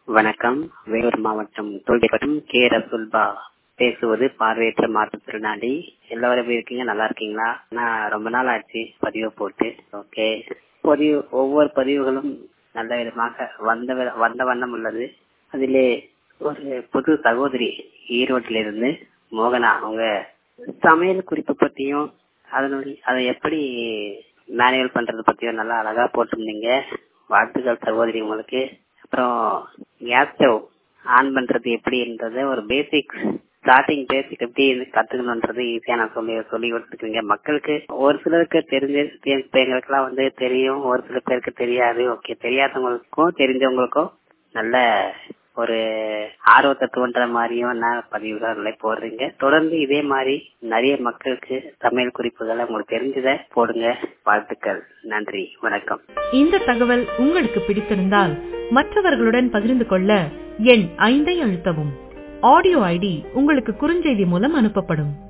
வணக்கம் வேலூர் மாவட்டம் தோல்விப்பட்டம் கே ரசுல்பா பேசுவது பார்வையற்ற மாற்றுத்திறனாளி எல்லாரும் எப்படி இருக்கீங்க நல்லா இருக்கீங்களா நான் ரொம்ப நாள் ஆச்சு பதிவு போட்டு ஓகே பதிவு ஒவ்வொரு பதிவுகளும் நல்ல விதமாக வந்த வி- வந்த வண்ணம் உள்ளது அதிலே ஒரு புது சகோதரி ஈரோட்டிலிருந்து மோகனா அவங்க சமையல் குறிப்பு பத்தியும் அதனுடைய அதை எப்படி மேனுவல் பண்றது பத்தியும் நல்லா அழகா போட்டிருந்தீங்க வாழ்த்துக்கள் சகோதரி உங்களுக்கு அப்புறம் கேஸ் ஸ்டவ் ஆன் பண்றது எப்படின்றது ஒரு பேசிக் ஸ்டார்டிங் பேசிக் எப்படி கத்துக்கணுன்றது ஈஸியா நான் சொல்லி சொல்லி கொடுத்துருக்கீங்க மக்களுக்கு ஒரு சிலருக்கு தெரிஞ்ச இப்ப எங்களுக்கெல்லாம் வந்து தெரியும் ஒரு சில பேருக்கு தெரியாது ஓகே தெரியாதவங்களுக்கும் தெரிஞ்சவங்களுக்கும் நல்ல ஒரு ஆர்வத்தை தோன்ற மாதிரியும் நான் பதிவுகளை போடுறீங்க தொடர்ந்து இதே மாதிரி நிறைய மக்களுக்கு சமையல் குறிப்புகளை உங்களுக்கு தெரிஞ்சதை போடுங்க வாழ்த்துக்கள் நன்றி வணக்கம் இந்த தகவல் உங்களுக்கு பிடித்திருந்தால் மற்றவர்களுடன் பகிர்ந்து கொள்ள எண் ஐந்தை அழுத்தவும் ஆடியோ ஐடி உங்களுக்கு குறுஞ்செய்தி மூலம் அனுப்பப்படும்